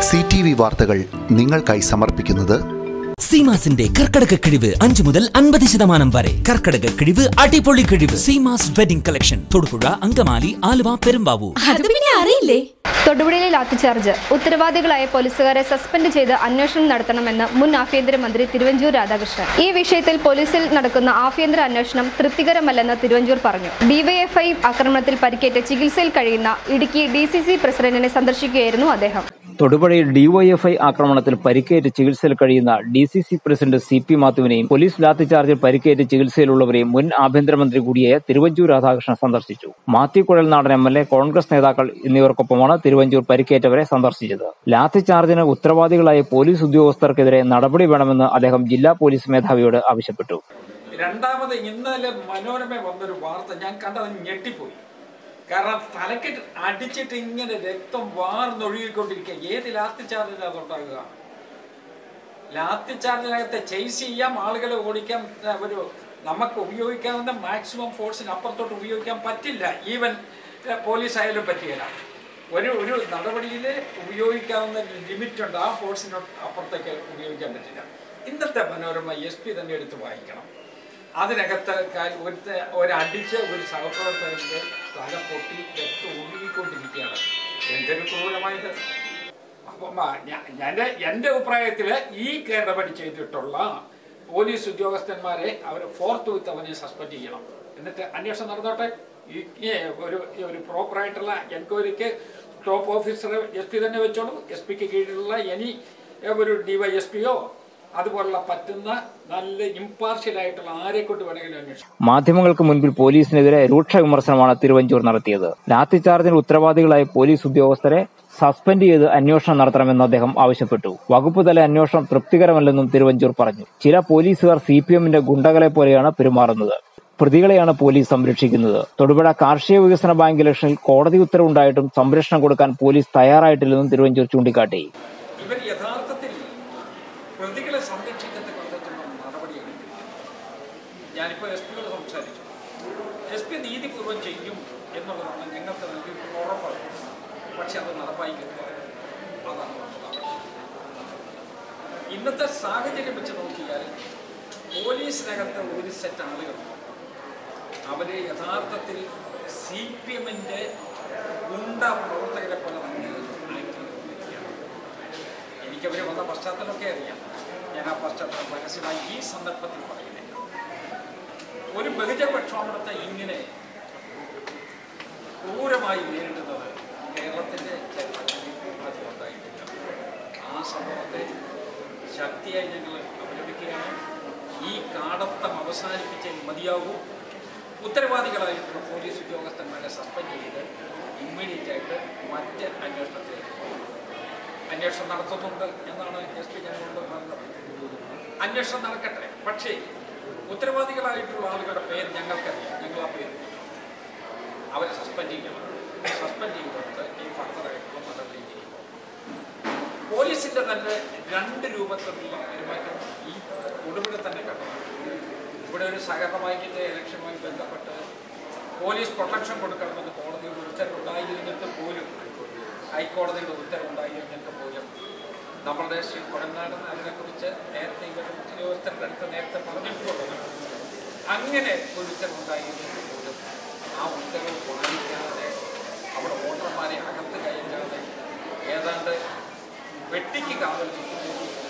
C T V വാർത്തകൾ നിങ്ങൾക്കായി സമർപ്പിക്കുന്നത് സീമാസിന്റെ കർക്കടക കിഴിവ് അഞ്ചു മുതൽ അൻപത് ശതമാനം വരെ കർക്കടക കിഴിവ് അടിപൊളി കിഴിവ് സീമാസ് വെഡിംഗ് കളക്ഷൻ തൊടുപുഴ അങ്കമാലി ആലുവ പെരുമ്പാവൂർ അത് പിന്നെ അറിയില്ലേ തൊടുപുഴയിലെ ലാത്തിചാർജ് ഉത്തരവാദികളായ പോലീസുകാരെ സസ്പെൻഡ് ചെയ്ത് അന്വേഷണം നടത്തണമെന്ന് മുൻ ആഭ്യന്തരമന്ത്രി തിരുവഞ്ചൂർ രാധാകൃഷ്ണൻ ഈ വിഷയത്തിൽ പോലീസിൽ നടക്കുന്ന ആഭ്യന്തര അന്വേഷണം തൃപ്തികരമല്ലെന്ന് തിരുവഞ്ചൂർ പറഞ്ഞു ഡിവൈഎഫ്ഐ ആക്രമണത്തിൽ പരിക്കേറ്റ് ചികിത്സയിൽ കഴിയുന്ന ഇടുക്കി ഡി സി സി പ്രസിഡന്റിനെ സന്ദർശിക്കുകയായിരുന്നു അദ്ദേഹം തൊടുപുഴയിൽ ഡിവൈഎഫ്ഐ ആക്രമണത്തിൽ പരിക്കേറ്റ് ചികിത്സയിൽ കഴിയുന്ന D C C president C P മാത്തുവിനെയും പോലീസ് ലാത്തിചാർജിൽ പരിക്കേറ്റ് ചികിത്സയിലുള്ളവരെയും മുൻ ആഭ്യന്തരമന്ത്രി കൂടിയായ തിരുവഞ്ചൂർ രാധാകൃഷ്ണൻ സന്ദർശിച്ചു Mathew Kuzhalnadan M L A Congress നേതാക്കൾ എന്നിവർക്കൊപ്പമാണ് തിരുവഞ്ചൂർ പരിക്കേറ്റവരെ സന്ദർശിച്ചത് ലാത്തിചാർജിന് ഉത്തരവാദികളായ പോലീസ് ഉദ്യോഗസ്ഥർക്കെതിരെ നടപടി വേണമെന്ന് അദ്ദേഹം ജില്ലാ പോലീസ് മേധാവിയോട് ആവശ്യപ്പെട്ടു രണ്ടാമത് ഇന്നലെ മനോരമ വന്നൊരു വാർത്ത ഞാൻ കണ്ടത് ഞെട്ടിപ്പോയി കാരണം തലക്ക് അടിച്ചിട്ട് ഇങ്ങനെ രക്തം വാർന്നൊഴുകിക്കൊണ്ടിരിക്കുക ഏത് ലാത്തിച്ചാർജിലാണ് അതുണ്ടാകുക ലാത്തിച്ചാർജിനകത്ത് ചേസ് ചെയ്യാം ആളുകളെ ഓടിക്കാം ആ, ഒരു നമുക്ക് ഉപയോഗിക്കാവുന്ന മാക്സിമം ഫോഴ്സിന് അപ്പുറത്തോട്ട് ഉപയോഗിക്കാൻ പറ്റില്ല ഈവൻ പോലീസ് ആയാലും പറ്റുകയില്ല ഒരു ഒരു നടപടിയിൽ ഉപയോഗിക്കാവുന്ന ലിമിറ്റ് ഉണ്ട് ആ ഫോഴ്സിന് അപ്പുറത്തേക്ക് ഉപയോഗിക്കാൻ പറ്റില്ല ഇന്നത്തെ മനോരമ എസ് പി തന്നെ എടുത്ത് വായിക്കണം അതിനകത്ത് കാ- ഒരുത്ത ഒരടിച്ച് ഒരു സഹപ്രവർത്തകന്റെ തല പൊട്ടി രക്തം ഒഴുകിക്കൊണ്ടിരിക്കുകയാണ് എന്തൊരു ക്രൂരമായത് അപ്പം ആ, ഞാ- എൻ്റെ എൻ്റെ അഭിപ്രായത്തിൽ ഈ നടപടി ചെയ്തിട്ടുള്ള പോലീസ് ഉദ്യോഗസ്ഥന്മാരെ അവർ ഫോർത്ത് വിത്ത് അവനെ സസ്പെൻഡ് ചെയ്യണം എന്നിട്ട് അന്വേഷണം നടന്നോട്ടെ ഈ ഈ ഒരു ഈ ഒരു പ്രോപ്പറായിട്ടുള്ള എൻക്വയറിക്ക് ടോപ്പ് ഓഫീസർ എസ് പി തന്നെ വെച്ചോളൂ എസ് പിക്ക് കീഴിലുള്ള എനി ഒരു ഡിവൈഎസ് പിയോ അതുപോലുള്ള പറ്റുന്ന നല്ല ഇമ്പാർഷ്യൽ ആയിട്ടുള്ള ആരെ കൊണ്ട് വേണമെങ്കിലും അന്വേഷിക്കാം മാധ്യമങ്ങൾക്ക് മുൻപിൽ പോലീസിനെതിരെ രൂക്ഷ വിമർശനമാണ് തിരുവഞ്ചൂർ നടത്തിയത് ലാത്തിചാർജിന് ഉത്തരവാദികളായ പോലീസ് ഉദ്യോഗസ്ഥരെ സസ്പെൻഡ് ചെയ്ത് അന്വേഷണം നടത്തണമെന്ന് അദ്ദേഹം ആവശ്യപ്പെട്ടു വകുപ്പ് തല അന്വേഷണം തൃപ്തികരമല്ലെന്നും തിരുവഞ്ചൂർ പറഞ്ഞു ചില പോലീസുകാർ സി പി എമ്മിന്റെ ഗുണ്ടകളെ പോലെയാണ് പെരുമാറുന്നത് പ്രതികളെയാണ് പോലീസ് സംരക്ഷിക്കുന്നത് തൊടുപുഴ കാർഷിക വികസന ബാങ്ക് ഇലക്ഷനിൽ കോടതി ഉത്തരവുണ്ടായിട്ടും സംരക്ഷണം കൊടുക്കാൻ പോലീസ് തയ്യാറായിട്ടില്ലെന്നും തിരുവഞ്ചൂർ ചൂണ്ടിക്കാട്ടി ഇവർ യഥാർത്ഥത്തിൽ പ്രതികളെ സംരക്ഷിക്കുന്ന കൊല്ലത്തുള്ള നടപടിയെടുക്കും ഞാനിപ്പോൾ എസ് പിയോട് സംസാരിച്ചു എസ് പി നീതിപൂർവ്വം ചെയ്യും എന്നുള്ളതാണ് ഞങ്ങൾക്ക് നൽകിയിട്ടുള്ള ഉറപ്പ് പക്ഷെ അത് നടപ്പായിക്കില്ല അതാണ് നമ്മുടെ ഇന്നത്തെ സാഹചര്യം വെച്ച് നോക്കിയാൽ പോലീസിനകത്ത് ഒരു സെറ്റ് ആളുകളുണ്ട് അവര് യഥാർത്ഥത്തിൽ സി പി എമ്മിൻ്റെ ഗുണ്ട പ്രവർത്തകരെ പോലെ തന്നെ ആക്ട് ചെയ്തുകൊണ്ടിരിക്കുകയാണ് എനിക്കവർ വന്ന പശ്ചാത്തലമൊക്കെ അറിയാം ഞാൻ ആ പശ്ചാത്തലം പരസ്യമായി ഈ സന്ദർഭത്തിൽ പറയുന്നില്ല ഒരു ബഹുജന പ്രക്ഷോഭത്തെ ഇങ്ങനെ ക്രൂരമായി നേരിടുന്നത് കേരളത്തിൻ്റെ ചരിത്രത്തിൽ അധികം ഉണ്ടായിട്ടില്ല ആ സംഭവത്തെ ശക്തിയായി ഞങ്ങൾ അപലപിക്കുകയാണ് ഈ കാടത്തം അവസാനിപ്പിച്ചേ മതിയാകൂ ഉത്തരവാദികളായിട്ടുള്ള പോലീസ് ഉദ്യോഗസ്ഥന്മാരെ സസ്പെൻഡ് ചെയ്ത് ഇമ്മീഡിയറ്റ് ആയിട്ട് മറ്റ് അന്വേഷണത്തിലേക്ക് പോകും അന്വേഷണം നടത്തുന്നുണ്ട് എന്നാണ് എസ് പി ഞങ്ങളോട് പറഞ്ഞത് അന്വേഷണം നടക്കട്ടെ പക്ഷേ ഉത്തരവാദികളായിട്ടുള്ള ആളുകളുടെ പേര് ഞങ്ങൾക്കറിയാം ഞങ്ങൾ ആ പേര് കൊടുക്കും. അവരെ സസ്പെൻഡ് ചെയ്യണം സസ്പെൻഡ് ചെയ്തുകൊണ്ട് ഈ ഫർദറായിട്ടുള്ള നടപടിയിലേക്ക് പോകും പോലീസിന്റെ തന്നെ രണ്ട് രൂപത്തിലുള്ള പെരുമാറ്റം ഈ ഒടുവിൽ തന്നെ കണ്ടു ഇവിടെ ഒരു സഹകരണ ബാങ്കിന്റെ ഇലക്ഷനുമായി ബന്ധപ്പെട്ട് പോലീസ് പ്രൊട്ടക്ഷൻ കൊടുക്കണമെന്ന് കോടതിയുടെ ഉത്തരവുണ്ടായിരുന്നിട്ട് പോലും ഹൈക്കോടതിയുടെ ഉത്തരവുണ്ടായിരുന്നിട്ട് പോലും നമ്മളുടെ ശ്രീ കൊടനാടൻ അതിനെക്കുറിച്ച് നേരത്തെ ഇവരുടെ ഉദ്യോഗസ്ഥരുടെ അടുത്ത് നേരത്തെ പറഞ്ഞിട്ടുള്ളത് അങ്ങനെ ഒരു ഉത്തരവുണ്ടായിരുന്നിട്ട് പോലും ആ ഉത്തരവ് പാലിക്കാതെ അവിടെ വോട്ടർമാരെ അകത്ത് കയറ്റാതെ ഏതാണ്ട് വെട്ടിക്ക് കാവൽ നിൽക്കുന്ന